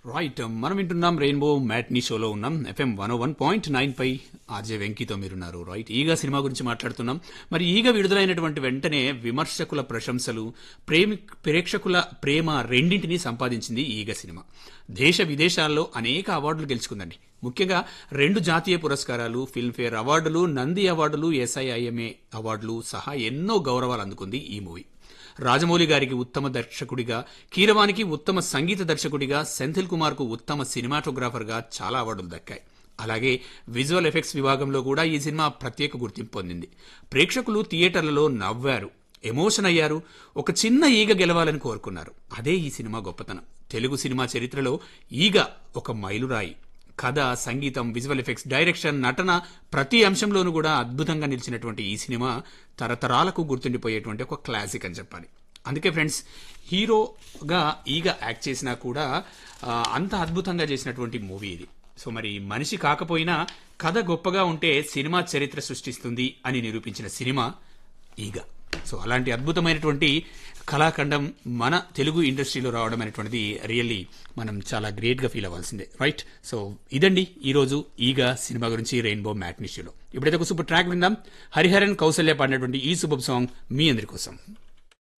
right మనం వింటున్నాం rainbow matinee షోలో ఉన్నాం FM one one point nine పై ఆర్జే వెంకీతో మీరున్నారు రైట్ ఈగ సినిమా గురించి మాట్లాడుతున్నాం మరి ఈగ విడుదలైనటువంటి వెంటనే విమర్శకుల ప్రశంసలు ప్రేమి ప్రేక్షకుల ప్రేమ రెండింటినీ సంపాదించింది ఈగ సినిమా దేశ విదేశాల్లో అనేక అవార్డులు గెలుచుకుందండి ముఖ్యంగా రెండు జాతీయ పురస్కారాలు ఫిల్మ్ఫేర్ అవార్డులు నంది అవార్డులు ఎస్ఐఐఎంఏ అవార్డులు సహా ఎన్నో గౌరవాలు అందుకుంది ఈ మూవీ రాజమౌళి గారికి ఉత్తమ దర్శకుడిగా కీరవానికి ఉత్తమ సంగీత దర్శకుడిగా సెంథిల్ కుమార్ కు ఉత్తమ సినిమాటోగ్రాఫర్ గా చాలా అవార్డులు దక్కాయి అలాగే విజువల్ ఎఫెక్ట్స్ విభాగంలో కూడా ఈ సినిమా ప్రత్యేక గుర్తింపు పొందింది ప్రేక్షకులు థియేటర్లలో నవ్వారు ఎమోషన్ అయ్యారు ఒక చిన్న ఈగ గెలవాలని కోరుకున్నారు అదే ఈ సినిమా గొప్పతనం తెలుగు సినిమా చరిత్రలో ఈగ ఒక మైలురాయి కథ సంగీతం విజువల్ ఎఫెక్ట్స్ డైరెక్షన్ నటన ప్రతి అంశంలోనూ కూడా అద్భుతంగా నిలిచినటువంటి ఈ సినిమా తరతరాలకు గుర్తుండిపోయేటువంటి ఒక క్లాసిక్ అని చెప్పాలి అందుకే ఫ్రెండ్స్ హీరోగా ఈగ యాక్ట్ చేసినా కూడా ఆ, అంత అద్భుతంగా చేసినటువంటి మూవీ ఇది సో మరి మనిషి కాకపోయినా కథ గొప్పగా ఉంటే సినిమా చరిత్ర సృష్టిస్తుంది అని నిరూపించిన సినిమా ఈగ సో అలాంటి అద్భుతమైనటువంటి కళాఖండం మన తెలుగు ఇండస్ట్రీలో రావడం అనేటువంటిది రియల్లీ మనం చాలా గ్రేట్ గా ఫీల్ అవ్వాల్సిందే రైట్ సో ఇదండి ఈ రోజు ఈగ సినిమా గురించి రెయిన్బో మ్యాట్నిషియోలో ఇప్పుడైతే ఒక సూపర్ ట్రాక్ విందాం హరిహరన్ కౌసల్య పాడినటువంటి ఈ సూపర్ సాంగ్ మీ అందరి కోసం